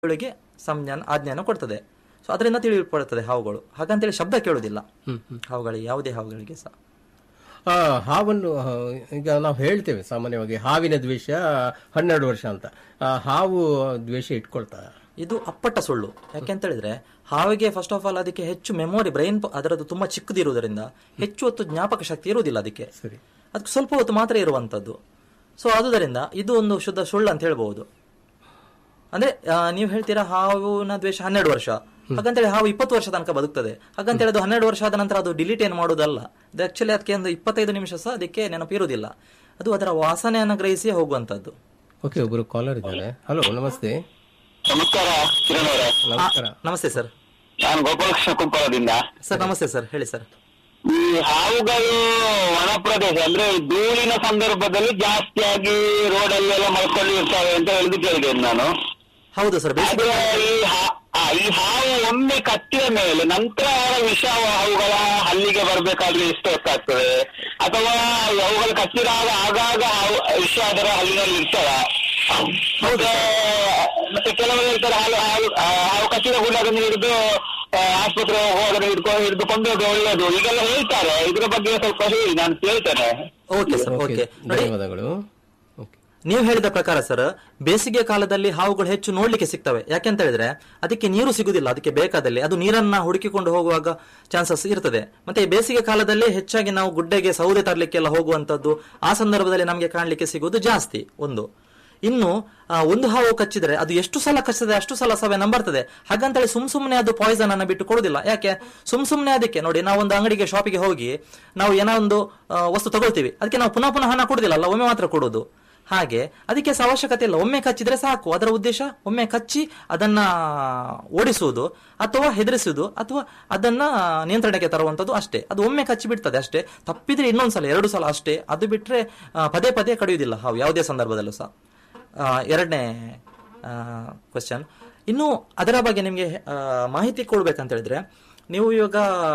ಗಳಿಗೆ ಸಂಜ್ಞಾನ ಆಜ್ಞಾನ ಕೊಡ್ತದೆ ಸೊ ಅದರಿಂದ ತಿಳಿಯಲ್ಪಡುತ್ತದೆ ಹಾವುಗಳು ಹಾಗಂತೇಳಿ ಶಬ್ದ ಕೇಳುವುದಿಲ್ಲ ಹಾವುಗಳಿಗೆ ಯಾವುದೇ ಹಾವುಗಳಿಗೆ ಸಹ ಆ, ಹಾವನ್ನು ಆ, ಈಗ ನಾವು ಹೇಳ್ತೇವೆ ಸಾಮಾನ್ಯವಾಗಿ ಹಾವಿನ ದ್ವೇಷ ಹನ್ನೆರಡು ವರ್ಷ ಅಂತ ಆ, ಹಾವು ದ್ವೇಷ ಇಟ್ಕೊಳ್ತಾ ಇದು ಅಪ್ಪಟ್ಟ ಸುಳ್ಳು ಯಾಕೆಂತ ಹೇಳಿದ್ರೆ ಹಾವಿಗೆ ಫಸ್ಟ್ ಆಫ್ ಆಲ್ ಅದಕ್ಕೆ ಹೆಚ್ಚು ಮೆಮೊರಿ ಬ್ರೈನ್ ಅದರದ್ದು ತುಂಬಾ ಚಿಕ್ಕದಿರುವುದರಿಂದ ಹೆಚ್ಚು ಹೊತ್ತು ಜ್ಞಾಪಕ ಶಕ್ತಿ ಇರುವುದಿಲ್ಲ ಅದಕ್ಕೆ ಸರಿ ಅದಕ್ಕೆ ಸ್ವಲ್ಪ ಹೊತ್ತು ಮಾತ್ರ ಇರುವಂತದ್ದು ಸೊ ಆದುದರಿಂದ ಇದು ಒಂದು ಶುದ್ಧ ಸುಳ್ಳು ಅಂತ ಹೇಳ್ಬಹುದು ಅಂದ್ರೆ ಆ, ನೀವು ಹೇಳ್ತೀರಾ ಹಾವಿನ ದ್ವೇಷ ಹನ್ನೆರಡು ವರ್ಷ ಹಾಗಂತೇಳಿ ಹಾವು ಇಪ್ಪತ್ತು ವರ್ಷ ತನಕ ಬದುಕ್ತದೆ ಹಾಗಂತೇಳಿ ಅದು ಹನ್ನೆರಡು ವರ್ಷ ಆದ ನಂತರ ಅದು ಡಿಲೀಟ್ ಏನು ಮಾಡುವುದಲ್ಲ ಅದು ಆಕ್ಚುಲಿ ಅದಕ್ಕೆ ಒಂದು ಇಪ್ಪತ್ತೈದು ನಿಮಿಷ ಸಹ ಅದಕ್ಕೆ ನೆನಪಿರುವುದಿಲ್ಲ ಅದು ಅದರ ವಾಸನೆಯನ್ನು ಗ್ರಹಿಸಿ ಹೋಗುವಂತದ್ದು ಓಕೆ ಒಬ್ಬರು ಕಾಲರ್ ಇದ್ದಾರೆ ಹಲೋ ನಮಸ್ತೆ ನಮಸ್ಕಾರ ಕಿರಣ್ ಅವರೇ ನಮಸ್ಕಾರ ನಮಸ್ತೆ ಸರ್ ನಾನು ಗೋಪಾಲಕೃಷ್ಣ ಕುಂಪಳದಿಂದ ಸರ್ ನಮಸ್ತೆ ಸರ್ ಹೇಳಿ ಸರ್ ಈ ಹಾವುಗಳು ಒಣ ಪ್ರದೇಶ ಅಂದ್ರೆ ಧೂಳಿನ ಸಂದರ್ಭದಲ್ಲಿ ಜಾಸ್ತಿಯಾಗಿ ರೋಡಲ್ಲಿ ಎಲ್ಲ ಮಲ್ಕೊಂಡು ಇರ್ತವೆ ಅಂತ ಹೇಳಿದ್ದು ಕೇಳಿದ್ದೇನೆ ನಾನು ಹೌದು ಸರ್ ಬೇಸಿಗೆ ಆದ್ರೆ ಈ ಹಾ- ಆ, ಈ ಹಾವು ಒಮ್ಮೆ ಕಚ್ಚಿದ ಮೇಲೆ ನಂತರ ಅವರ ವಿಷ ಹಾವುಗಳ ಹಲ್ಲಿಗೆ ಬರ್ಬೇಕಾದ್ರೆ ಎಷ್ಟು ಹೊತ್ತಾಗ್ತದೆ ಅಥವಾ ಅವುಗಳು ಕಚ್ಚಿದಾಗ ಆಗಾಗ ಹಾವು ವಿಷ ಅದರ ಹಲ್ಲಿನಲ್ಲಿ ಇರ್ತದ ಮತ್ತೆ ಮತ್ತೆ ಕೆಲವರು ಹೇಳ್ತಾರೆ ಹಾಲು ಹಾಲು ಆ, ಹಾವು ಕಚ್ಚಿದ ಕೂಡ ಅದನ್ನು ಹಿಡಿದು ಆ, ಆಸ್ಪತ್ರೆ ಹೋದ್ರೆ ಹಿಡ್ಕೊಂಡು ಹಿಡಿದುಕೊಂಡು ಹೋದ್ರೆ ಒಳ್ಳೇದು ಈಗೆಲ್ಲ ಹೇಳ್ತಾರೆ ಇದ್ರ ಬಗ್ಗೆ ಸ್ವಲ್ಪ ಹೇಳಿ ನಾನು ಕೇಳ್ತೇನೆ ಓಕೆ ಸರ್ ಓಕೆ ಓಕೆ ನೋಡಿ ಧನ್ಯವಾದಗಳು ಓಕೆ ನೀವು ಹೇಳಿದ ಪ್ರಕಾರ ಸರ್ ಬೇಸಿಗೆ ಕಾಲದಲ್ಲಿ ಹಾವುಗಳು ಹೆಚ್ಚು ನೋಡ್ಲಿಕ್ಕೆ ಸಿಗ್ತವೆ ಯಾಕೆಂತ ಹೇಳಿದ್ರೆ ಅದಕ್ಕೆ ನೀರು ಸಿಗುದಿಲ್ಲ ಅದಕ್ಕೆ ಬೇಕಾದಲ್ಲಿ ಅದು ನೀರನ್ನ ಹುಡುಕಿಕೊಂಡು ಹೋಗುವಾಗ ಚಾನ್ಸಸ್ ಇರ್ತದೆ ಮತ್ತೆ ಈ ಬೇಸಿಗೆ ಕಾಲದಲ್ಲಿ ಹೆಚ್ಚಾಗಿ ನಾವು ಗುಡ್ಡೆಗೆ ಸೌದೆ ತರಲಿಕ್ಕೆಲ್ಲ ಹೋಗುವಂತದ್ದು ಆ ಸಂದರ್ಭದಲ್ಲಿ ನಮಗೆ ಕಾಣಲಿಕ್ಕೆ ಸಿಗುವುದು ಜಾಸ್ತಿ ಒಂದು ಇನ್ನು ಆ, ಒಂದು ಹಾವು ಕಚ್ಚಿದ್ರೆ ಅದು ಎಷ್ಟು ಸಲ ಕಚ್ಚಿದೆ ಅಷ್ಟು ಸಲ ಸವೆ ನಂಬರ್ತದೆ ಹಾಗಂತೇಳಿ ಸುಮ್ ಸುಮ್ನೆ ಅದು ಪಾಯ್ಸನ್ ಅನ್ನ ಬಿಟ್ಟು ಕೊಡುದಿಲ್ಲ ಯಾಕೆ ಸುಮ್ ಸುಮ್ನೆ ಅದಕ್ಕೆ ನೋಡಿ ನಾವು ಒಂದು ಅಂಗಡಿಗೆ ಶಾಪಿಗೆ ಹೋಗಿ ನಾವು ಏನೋ ಒಂದು ಆ, ವಸ್ತು ತಗೊಳ್ತೀವಿ ಅದಕ್ಕೆ ನಾವು ಪುನಃ ಪುನಃ ಹಣ ಕೊಡುದಿಲ್ಲ ಅಲ್ಲ ಒಮ್ಮೆ ಮಾತ್ರ ಕೊಡುದು ಹಾಗೆ ಅದಕ್ಕೆ ಸಹ ಅವಶ್ಯಕತೆ ಇಲ್ಲ ಒಮ್ಮೆ ಕಚ್ಚಿದ್ರೆ ಸಾಕು ಅದರ ಉದ್ದೇಶ ಒಮ್ಮೆ ಕಚ್ಚಿ ಅದನ್ನ ಓಡಿಸುವುದು ಅಥವಾ ಹೆದರಿಸುವುದು ಅಥವಾ ಅದನ್ನ ನಿಯಂತ್ರಣಕ್ಕೆ ತರುವಂತದ್ದು ಅಷ್ಟೇ ಅದು ಒಮ್ಮೆ ಕಚ್ಚಿ ಬಿಡ್ತದೆ ಅಷ್ಟೇ ತಪ್ಪಿದ್ರೆ ಇನ್ನೊಂದ್ಸಲ ಎರಡು ಸಲ ಅಷ್ಟೇ ಅದು ಬಿಟ್ರೆ ಆ, ಪದೇ ಪದೇ ಕಡಿಯುವುದಿಲ್ಲ ಹಾವು ಯಾವುದೇ ಸಂದರ್ಭದಲ್ಲೂ ಸಹ ಆ, ಎರಡನೇ ಕ್ವಶನ್ ಇನ್ನು ಅದರ ಬಗ್ಗೆ ನಿಮಗೆ ಆ, ಮಾಹಿತಿ ಕೊಡ್ಬೇಕಂತ ಹೇಳಿದ್ರೆ ನೀವು ಇವಾಗ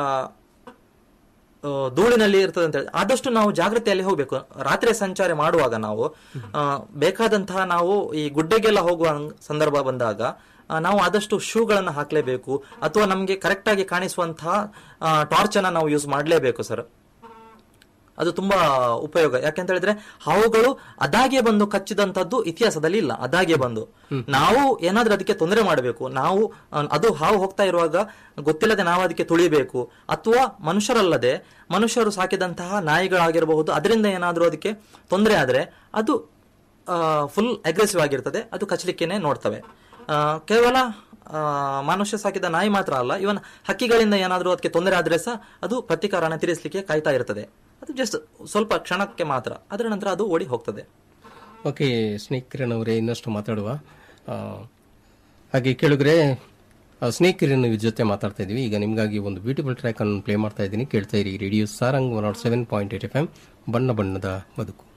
ಆ, ಧೂಳಿನಲ್ಲಿ ಇರ್ತದೆ ಅಂತ ಹೇಳಿ ಆದಷ್ಟು ನಾವು ಜಾಗ್ರತೆಯಲ್ಲಿ ಹೋಗ್ಬೇಕು ರಾತ್ರಿ ಸಂಚಾರ ಮಾಡುವಾಗ ನಾವು ಆ, ಬೇಕಾದಂತಹ ನಾವು ಈ ಗುಡ್ಡೆಗೆಲ್ಲ ಹೋಗುವ ಸಂದರ್ಭ ಬಂದಾಗ ಆ, ನಾವು ಆದಷ್ಟು ಶೂಗಳನ್ನು ಹಾಕ್ಲೇಬೇಕು ಅಥವಾ ನಮಗೆ ಕರೆಕ್ಟ್ ಆಗಿ ಕಾಣಿಸುವಂತಹ ಟಾರ್ಚ್ ಅನ್ನ ನಾವು ಯೂಸ್ ಮಾಡಲೇಬೇಕು ಸರ್ ಅದು ತುಂಬಾ ಉಪಯೋಗ ಯಾಕೆಂತ ಹೇಳಿದ್ರೆ ಹಾವುಗಳು ಅದಾಗೆ ಬಂದು ಕಚ್ಚಿದಂತದ್ದು ಇತಿಹಾಸದಲ್ಲಿ ಇಲ್ಲ ಅದಾಗೆ ಬಂದು ನಾವು ಏನಾದ್ರೂ ಅದಕ್ಕೆ ತೊಂದರೆ ಮಾಡಬೇಕು ನಾವು ಆ, ಅದು ಹಾವು ಹೋಗ್ತಾ ಇರುವಾಗ ಗೊತ್ತಿಲ್ಲದೆ ನಾವು ಅದಕ್ಕೆ ತುಳಿಬೇಕು ಅಥವಾ ಮನುಷ್ಯರಲ್ಲದೆ ಮನುಷ್ಯರು ಸಾಕಿದಂತಹ ನಾಯಿಗಳಾಗಿರಬಹುದು ಅದರಿಂದ ಏನಾದ್ರೂ ಅದಕ್ಕೆ ತೊಂದರೆ ಆದ್ರೆ ಅದು ಫುಲ್ ಅಗ್ರೆಸಿವ್ ಆಗಿರ್ತದೆ ಅದು ಕಚ್ಚಲಿಕ್ಕೇನೆ ನೋಡ್ತವೆ ಆ, ಕೇವಲ ಆ, ಮನುಷ್ಯ ಸಾಕಿದ ನಾಯಿ ಮಾತ್ರ ಅಲ್ಲ ಇವನ್ ಹಕ್ಕಿಗಳಿಂದ ಏನಾದರೂ ಅದಕ್ಕೆ ತೊಂದರೆ ಆದ್ರೆ ಸಹ ಅದು ಪ್ರತಿಕಾರನ ತೀರಿಸಲಿಕ್ಕೆ ಕಾಯ್ತಾ ಇರ್ತದೆ ಅದು ಜಸ್ಟ್ ಸ್ವಲ್ಪ ಕ್ಷಣಕ್ಕೆ ಮಾತ್ರ ಅದರ ನಂತರ ಅದು ಓಡಿ ಹೋಗ್ತದೆ ಓಕೆ ಸ್ನೇಕ್ ಕಿರಣ್ ಅವರೇ ಇನ್ನಷ್ಟು ಮಾತಾಡುವ ಆ, ಹಾಗೆ ಕೇಳಿದ್ರೆ ಸ್ನೇಕ್ ಕಿರಣ್ ಜೊತೆ ಮಾತಾಡ್ತಾ ಇದೀವಿ ಈಗ ನಿಮಗಾಗಿ ಒಂದು ಬ್ಯೂಟಿಫುಲ್ ಟ್ರ್ಯಾಕ್ ಅನ್ನು ಪ್ಲೇ ಮಾಡ್ತಾ ಇದ್ದೀನಿ ಕೇಳ್ತಾ ಇರಿ radio Sarang one nought seven point eight F M ಬಣ್ಣ ಬಣ್ಣದ ಬದುಕು